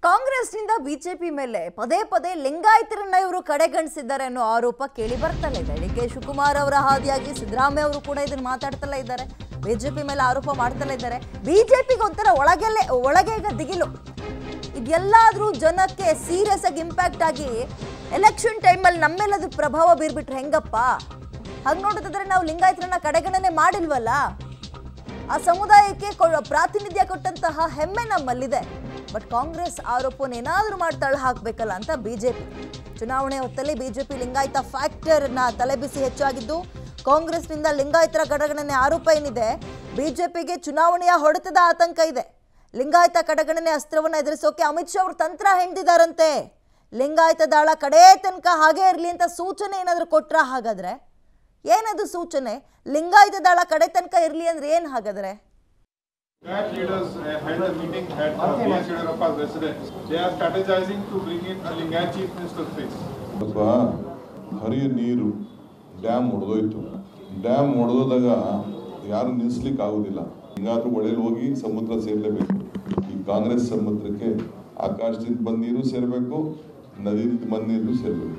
ಕಾಂಗ್ರೆಸ್ನಿಂದ ಬಿಜೆಪಿ ಮೇಲೆ ಪದೇ ಪದೇ ಲಿಂಗಾಯತರನ್ನ ಇವರು ಕಡೆಗಣಿಸಿದ್ದಾರೆ ಅನ್ನೋ ಆರೋಪ ಕೇಳಿ ಬರ್ತಲೇ ಇದೆ ಡಿ ಕೆ ಶಿವಕುಮಾರ್ ಅವರ ಹಾದಿಯಾಗಿ ಸಿದ್ದರಾಮಯ್ಯ ಅವರು ಕೂಡ ಇದನ್ನ ಮಾತಾಡ್ತಲೇ ಇದ್ದಾರೆ ಬಿಜೆಪಿ ಮೇಲೆ ಆರೋಪ ಮಾಡ್ತಲೇ ಇದ್ದಾರೆ ಬಿಜೆಪಿಗೆ ಒಂಥರ ಒಳಗೆಲ್ಲೇ ಒಳಗೆ ಈಗ ದಿಗಿಲು ಇದೆಲ್ಲಾದ್ರೂ ಜನಕ್ಕೆ ಸೀರಿಯಸ್ ಆಗಿ ಇಂಪ್ಯಾಕ್ಟ್ ಆಗಿ ಎಲೆಕ್ಷನ್ ಟೈಮಲ್ಲಿ ನಮ್ಮೆಲ್ಲದು ಪ್ರಭಾವ ಬೀರ್ಬಿಟ್ರೆ ಹೆಂಗಪ್ಪ ಹಾಗೆ ನೋಡೋದಾದ್ರೆ ನಾವು ಲಿಂಗಾಯತರನ್ನ ಕಡೆಗಣನೆ ಮಾಡಿಲ್ವಲ್ಲ ಆ ಸಮುದಾಯಕ್ಕೆ ಕೊ- ಪ್ರಾತಿನಿಧ್ಯ ಕೊಟ್ಟಂತಹ ಹೆಮ್ಮೆ ನಮ್ಮಲ್ಲಿದೆ ಬಟ್ ಕಾಂಗ್ರೆಸ್ ಆರೋಪವನ್ನು ಏನಾದರೂ ಮಾಡಿ ತಳ್ಳ ಹಾಕಬೇಕಲ್ಲ ಅಂತ ಬಿಜೆಪಿ ಚುನಾವಣೆ ಹೊತ್ತಲ್ಲಿ ಬಿಜೆಪಿ ಲಿಂಗಾಯತ ಫ್ಯಾಕ್ಟರ್ನ ತಲೆಬಿಸಿ ಹೆಚ್ಚಾಗಿದ್ದು ಕಾಂಗ್ರೆಸ್ನಿಂದ ಲಿಂಗಾಯತರ ಕಡೆಗಣನೆ ಆರೋಪ ಏನಿದೆ ಬಿಜೆಪಿಗೆ ಚುನಾವಣೆಯ ಹೊಡೆತದ ಆತಂಕ ಇದೆ ಲಿಂಗಾಯತ ಕಡೆಗಣನೆ ಅಸ್ತ್ರವನ್ನು ಎದುರಿಸೋಕೆ ಅಮಿತ್ ಶಾ ಅವರು ತಂತ್ರ ಹೆಂಡಿದಾರಂತೆ ಲಿಂಗಾಯತ ದಾಳ ಕಡೇ ತನಕ ಹಾಗೇ ಇರಲಿ ಅಂತ ಸೂಚನೆ ಏನಾದರೂ ಕೊಟ್ರ ಹಾಗಾದ್ರೆ ಏನದು ಸೂಚನೆ ಲಿಂಗಾಯತ ದಾಳ ಕಡೆ ತನಕ ಇರಲಿ ಅಂದ್ರೆ ಏನು ಹಾಗಾದ್ರೆ That leaders uh, held a meeting at uh, B.S. Yediyurappa's residence. They are strategizing to bring in a Lingayat chief minister's face. ಅಥವಾ ಹರಿಯ ನೀರು ಡ್ಯಾಮ್ ಒಡೆದೋಯ್ತು ಡ್ಯಾಮ್ ಒಡೆದೋದಾಗ ಯಾರು ನಿಲ್ಲಿಸ್ಲಿಕ್ಕೆ ಆಗೋದಿಲ್ಲ ಹಿಂಗಾದ್ರೂ ಒಳಗೆ ಹೋಗಿ ಸಮುದ್ರ ಸೇರ್ಲೇಬೇಕು ಈ ಕಾಂಗ್ರೆಸ್ ಸಮುದ್ರಕ್ಕೆ ಆಕಾಶದಿಂದ ಬಂದ ನೀರು ಸೇರಬೇಕು ನದಿಯಿಂದ ಬಂದ ನೀರು ಸೇರಬೇಕು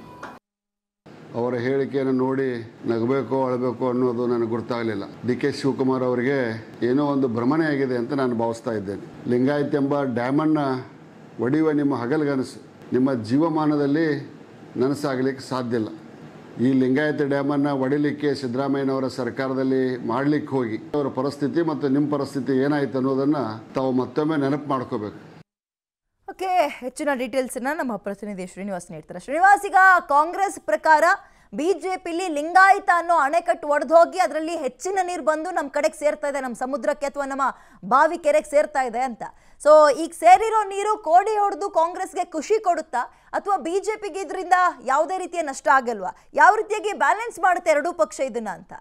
ಅವರ ಹೇಳಿಕೆಯನ್ನು ನೋಡಿ ನಗಬೇಕು ಅಳಬೇಕು ಅನ್ನೋದು ನನಗೆ ಗೊತ್ತಾಗಲಿಲ್ಲ ಡಿ ಕೆ ಶಿವಕುಮಾರ್ ಅವರಿಗೆ ಏನೋ ಒಂದು ಭ್ರಮಣೆ ಆಗಿದೆ ಅಂತ ನಾನು ಭಾವಿಸ್ತಾ ಇದ್ದೇನೆ ಲಿಂಗಾಯತ್ ಎಂಬ ಡ್ಯಾಮನ್ನು ಒಡೆಯುವ ನಿಮ್ಮ ಹಗಲುಗನಸು ನಿಮ್ಮ ಜೀವಮಾನದಲ್ಲಿ ನನಸಾಗಲಿಕ್ಕೆ ಸಾಧ್ಯ ಇಲ್ಲ ಈ ಲಿಂಗಾಯತ ಡ್ಯಾಮನ್ನು ಒಡಿಲಿಕ್ಕೆ ಸಿದ್ದರಾಮಯ್ಯನವರ ಸರ್ಕಾರದಲ್ಲಿ ಮಾಡಲಿಕ್ಕೆ ಹೋಗಿ ಅವರ ಪರಿಸ್ಥಿತಿ ಮತ್ತು ನಿಮ್ಮ ಪರಿಸ್ಥಿತಿ ಏನಾಯ್ತು ಅನ್ನೋದನ್ನು ತಾವು ಮತ್ತೊಮ್ಮೆ ನೆನಪು ಮಾಡ್ಕೋಬೇಕು ಓಕೆ ಹೆಚ್ಚಿನ ಡೀಟೇಲ್ಸ್ನ ನಮ್ಮ ಪ್ರತಿನಿಧಿ ಶ್ರೀನಿವಾಸ್ ನೀಡ್ತಾರೆ ಶ್ರೀನಿವಾಸ್ ಈಗ ಕಾಂಗ್ರೆಸ್ ಪ್ರಕಾರ ಬಿಜೆಪಿಲಿ ಲಿಂಗಾಯತ ಅನ್ನೋ ಅಣೆಕಟ್ಟು ಒಡೆದು ಹೋಗಿ ಅದರಲ್ಲಿ ಹೆಚ್ಚಿನ ನೀರು ಬಂದು ನಮ್ಮ ಕಡೆಗೆ ಸೇರ್ತಾ ಇದೆ ನಮ್ಮ ಸಮುದ್ರಕ್ಕೆ ಅಥವಾ ನಮ್ಮ ಬಾವಿ ಕೆರೆಗೆ ಸೇರ್ತಾ ಇದೆ ಅಂತ ಸೊ ಈಗ ಸೇರಿರೋ ನೀರು ಕೋಡಿ ಹೊಡೆದು ಕಾಂಗ್ರೆಸ್ಗೆ ಖುಷಿ ಕೊಡುತ್ತಾ ಅಥವಾ ಬಿಜೆಪಿಗೆ ಇದರಿಂದ ಯಾವುದೇ ರೀತಿಯ ನಷ್ಟ ಆಗಲ್ವಾ ಯಾವ ರೀತಿಯಾಗಿ ಬ್ಯಾಲೆನ್ಸ್ ಮಾಡುತ್ತೆ ಎರಡೂ ಪಕ್ಷ ಇದನ್ನ ಅಂತ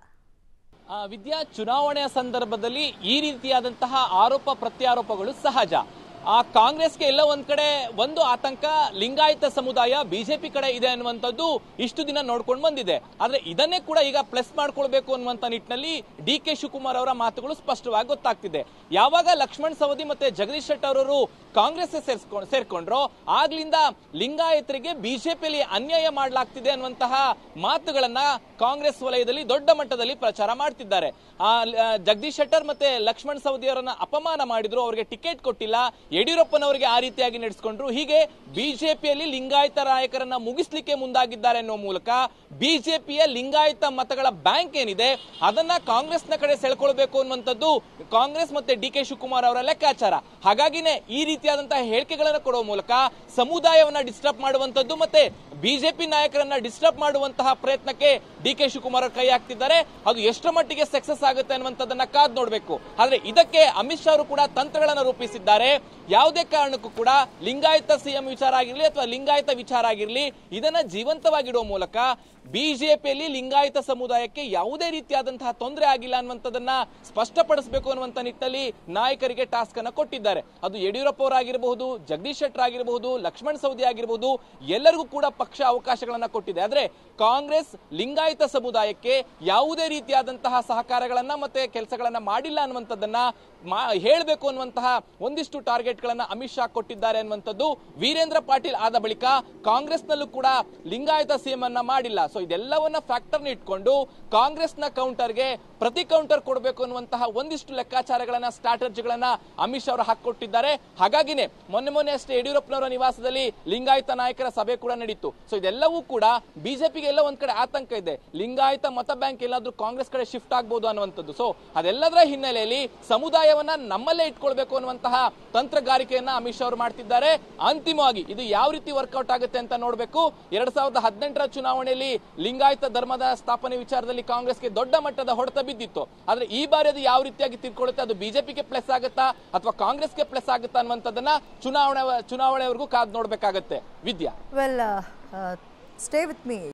ಆ, ವಿದ್ಯಾ ಚುನಾವಣೆಯ ಸಂದರ್ಭದಲ್ಲಿ ಈ ರೀತಿಯಾದಂತಹ ಆರೋಪ ಪ್ರತ್ಯಾರೋಪಗಳು ಸಹಜ ಆ ಕಾಂಗ್ರೆಸ್ಗೆ ಎಲ್ಲ ಒಂದ್ ಕಡೆ ಒಂದು ಆತಂಕ ಲಿಂಗಾಯತ ಸಮುದಾಯ ಬಿಜೆಪಿ ಕಡೆ ಇದೆ ಅನ್ನುವಂಥದ್ದು ಇಷ್ಟು ದಿನ ನೋಡ್ಕೊಂಡು ಬಂದಿದೆ ಆದ್ರೆ ಇದನ್ನೇ ಕೂಡ ಈಗ ಪ್ಲಸ್ ಮಾಡ್ಕೊಳ್ಬೇಕು ಅನ್ನುವಂಥ ನಿಟ್ಟಿನಲ್ಲಿ ಡಿ ಕೆ ಶಿವಕುಮಾರ್ ಅವರ ಮಾತುಗಳು ಸ್ಪಷ್ಟವಾಗಿ ಗೊತ್ತಾಗ್ತಿದೆ ಯಾವಾಗ ಲಕ್ಷ್ಮಣ್ ಸವದಿ ಮತ್ತೆ ಜಗದೀಶ್ ಶೆಟ್ಟರ್ ಅವರು ಕಾಂಗ್ರೆಸ್ ಸೇರ್ಸ್ಕೊಂಡ್ ಸೇರ್ಕೊಂಡ್ರೋ ಆಗ್ಲಿಂದ ಲಿಂಗಾಯತರಿಗೆ ಬಿಜೆಪಿಯಲ್ಲಿ ಅನ್ಯಾಯ ಮಾಡಲಾಗ್ತಿದೆ ಅನ್ನುವಂತಹ ಮಾತುಗಳನ್ನ ಕಾಂಗ್ರೆಸ್ ವಲಯದಲ್ಲಿ ದೊಡ್ಡ ಮಟ್ಟದಲ್ಲಿ ಪ್ರಚಾರ ಮಾಡ್ತಿದ್ದಾರೆ ಆ ಆ, ಜಗದೀಶ್ ಶೆಟ್ಟರ್ ಮತ್ತೆ ಲಕ್ಷ್ಮಣ್ ಸವದಿ ಅವರನ್ನ ಅಪಮಾನ ಮಾಡಿದ್ರು ಅವರಿಗೆ ಟಿಕೆಟ್ ಕೊಟ್ಟಿಲ್ಲ ಯಡಿಯೂರಪ್ಪನವರಿಗೆ ಆ ರೀತಿಯಾಗಿ ನಡೆಸ್ಕೊಂಡ್ರು ಹೀಗೆ ಬಿಜೆಪಿಯಲ್ಲಿ ಲಿಂಗಾಯತ ನಾಯಕರನ್ನ ಮುಗಿಸ್ಲಿಕ್ಕೆ ಮುಂದಾಗಿದ್ದಾರೆ ಅನ್ನೋ ಮೂಲಕ ಬಿಜೆಪಿಯ ಲಿಂಗಾಯತ ಮತಗಳ ಬ್ಯಾಂಕ್ ಏನಿದೆ ಅದನ್ನ ಕಾಂಗ್ರೆಸ್ನ ಕಡೆ ಸೆಳ್ಕೊಳ್ಬೇಕು ಅನ್ನುವಂಥದ್ದು ಕಾಂಗ್ರೆಸ್ ಮತ್ತೆ ಡಿ ಕೆ ಶಿವಕುಮಾರ್ ಅವರ ಲೆಕ್ಕಾಚಾರ ಹಾಗಾಗಿನೇ ಈ ರೀತಿಯಾದಂತಹ ಹೇಳಿಕೆಗಳನ್ನು ಕೊಡುವ ಮೂಲಕ ಸಮುದಾಯವನ್ನ ಡಿಸ್ಟರ್ಬ್ ಮಾಡುವಂತದ್ದು ಮತ್ತೆ ಬಿಜೆಪಿ ನಾಯಕರನ್ನ ಡಿಸ್ಟರ್ಬ್ ಮಾಡುವಂತಹ ಪ್ರಯತ್ನಕ್ಕೆ ಡಿ ಕೆ ಶಿವಕುಮಾರ್ ಅವರು ಕೈ ಹಾಕ್ತಿದ್ದಾರೆ ಅದು ಎಷ್ಟರ ಮಟ್ಟಿಗೆ ಸಕ್ಸಸ್ ಆಗುತ್ತೆ ಅನ್ನುವಂಥದ್ದನ್ನ ಕಾದ್ ನೋಡ್ಬೇಕು ಆದ್ರೆ ಇದಕ್ಕೆ ಅಮಿತ್ ಶಾ ಅವರು ಕೂಡ ತಂತ್ರಗಳನ್ನ ರೂಪಿಸಿದ್ದಾರೆ ಯಾವುದೇ ಕಾರಣಕ್ಕೂ ಕೂಡ ಲಿಂಗಾಯತ ಸಿಎಂ ವಿಚಾರ ಆಗಿರ್ಲಿ ಅಥವಾ ಲಿಂಗಾಯತ ವಿಚಾರ ಆಗಿರ್ಲಿ ಇದನ್ನ ಜೀವಂತವಾಗಿಡುವ ಮೂಲಕ ಬಿಜೆಪಿಯಲ್ಲಿ ಲಿಂಗಾಯತ ಸಮುದಾಯಕ್ಕೆ ಯಾವುದೇ ರೀತಿಯಾದಂತಹ ತೊಂದರೆ ಆಗಿಲ್ಲ ಅನ್ನುವಂಥದ್ದನ್ನ ಸ್ಪಷ್ಟಪಡಿಸಬೇಕು ಅನ್ನುವಂಥ ನಿಟ್ಟಿನಲ್ಲಿ ನಾಯಕರಿಗೆ ಟಾಸ್ಕ್ ಅನ್ನ ಕೊಟ್ಟಿದ್ದಾರೆ ಅದು ಯಡಿಯೂರಪ್ಪ ಅವರಾಗಿರಬಹುದು ಜಗದೀಶ್ ಶೆಟ್ಟರ್ ಆಗಿರಬಹುದು ಲಕ್ಷ್ಮಣ್ ಸವದಿ ಆಗಿರಬಹುದು ಎಲ್ಲರಿಗೂ ಕೂಡ ಪಕ್ಷ ಅವಕಾಶಗಳನ್ನ ಕೊಟ್ಟಿದೆ ಆದ್ರೆ ಕಾಂಗ್ರೆಸ್ ಲಿಂಗಾಯತ ಸಮುದಾಯಕ್ಕೆ ಯಾವುದೇ ರೀತಿಯಾದಂತಹ ಸಹಕಾರಗಳನ್ನ ಮತ್ತೆ ಕೆಲಸಗಳನ್ನ ಮಾಡಿಲ್ಲ ಅನ್ನುವಂಥದ್ದನ್ನ ಮಾ- ಹೇಳ್ಬೇಕು ಅನ್ನುವಂತಹ ಒಂದಿಷ್ಟು ಟಾರ್ಗೆಟ್ಗಳನ್ನ ಅಮಿತ್ ಶಾ ಕೊಟ್ಟಿದ್ದಾರೆ ಅನ್ನುವಂಥದ್ದು ವೀರೇಂದ್ರ ಪಾಟೀಲ್ ಆದ ಬಳಿಕ ಕಾಂಗ್ರೆಸ್ನಲ್ಲೂ ಕೂಡ ಲಿಂಗಾಯತ ಸಿಎಂ ಅನ್ನ ಮಾಡಿಲ್ಲ ಸೊ ಇದೆಲ್ಲವನ್ನ ಫ್ಯಾಕ್ಟರ್ನ ಇಟ್ಕೊಂಡು ಕಾಂಗ್ರೆಸ್ನ ಕೌಂಟರ್ಗೆ ಪ್ರತಿ ಕೌಂಟರ್ ಕೊಡಬೇಕು ಅನ್ನುವಂತಹ ಒಂದಿಷ್ಟು ಲೆಕ್ಕಾಚಾರಗಳನ್ನ ಸ್ಟ್ರಾಟಜಿಗಳನ್ನ ಅಮಿತ್ ಶಾ ಅವರು ಹಾಕೊಟ್ಟಿದ್ದಾರೆ ಹಾಗಾಗಿನೇ ಮೊನ್ನೆ ಮೊನ್ನೆ ಅಷ್ಟೇ ಯಡಿಯೂರಪ್ಪನವರ ನಿವಾಸದಲ್ಲಿ ಲಿಂಗಾಯತ ನಾಯಕರ ಸಭೆ ಕೂಡ ನಡೀತು ಸೊ ಇದೆಲ್ಲವೂ ಕೂಡ ಬಿಜೆಪಿಗೆ ಎಲ್ಲ ಒಂದ್ ಕಡೆ ಆತಂಕ ಇದೆ ಲಿಂಗಾಯತ ಮತ ಬ್ಯಾಂಕ್ ಎಲ್ಲಾದ್ರೂ ಕಾಂಗ್ರೆಸ್ ಕಡೆ ಶಿಫ್ಟ್ ಆಗ್ಬೋದು ಅನ್ನುವಂಥದ್ದು ಸೊ ಅದೆಲ್ಲದರ ಹಿನ್ನೆಲೆಯಲ್ಲಿ ಸಮುದಾಯವನ್ನ ನಮ್ಮಲ್ಲೇ ಇಟ್ಕೊಳ್ಬೇಕು ಅನ್ನುವಂತಹ ತಂತ್ರಗಾರಿಕೆಯನ್ನ ಅಮಿತ್ ಶಾ ಅವರು ಮಾಡ್ತಿದ್ದಾರೆ ಅಂತಿಮವಾಗಿ ಇದು ಯಾವ ರೀತಿ ವರ್ಕೌಟ್ ಆಗುತ್ತೆ ಅಂತ ನೋಡಬೇಕು ಎರಡ್ ಸಾವಿರದ ಹದಿನೆಂಟರ ಚುನಾವಣೆಯಲ್ಲಿ ಲಿಂಗಾಯತ ಧರ್ಮದ ಸ್ಥಾಪನೆ ವಿಚಾರದಲ್ಲಿ ಕಾಂಗ್ರೆಸ್ಗೆ ದೊಡ್ಡ ಮಟ್ಟದ ಹೊಡೆತ ಬಿದ್ದಿತ್ತು ಆದ್ರೆ ಈ ಬಾರಿ ಅದು ಯಾವ ರೀತಿಯಾಗಿ ತಿಳ್ಕೊಳ್ಳುತ್ತೆ ಅದು ಬಿಜೆಪಿಗೆ ಪ್ಲಸ್ ಆಗುತ್ತಾ ಅಥವಾ ಕಾಂಗ್ರೆಸ್ಗೆ ಪ್ಲಸ್ ಆಗುತ್ತಾ ಅನ್ನುವಂಥದ್ದನ್ನ ಚುನಾವಣೆ ಚುನಾವಣೆವರೆಗೂ ಕಾದ್ ನೋಡ್ಬೇಕಾಗತ್ತೆ Vidya well stay with me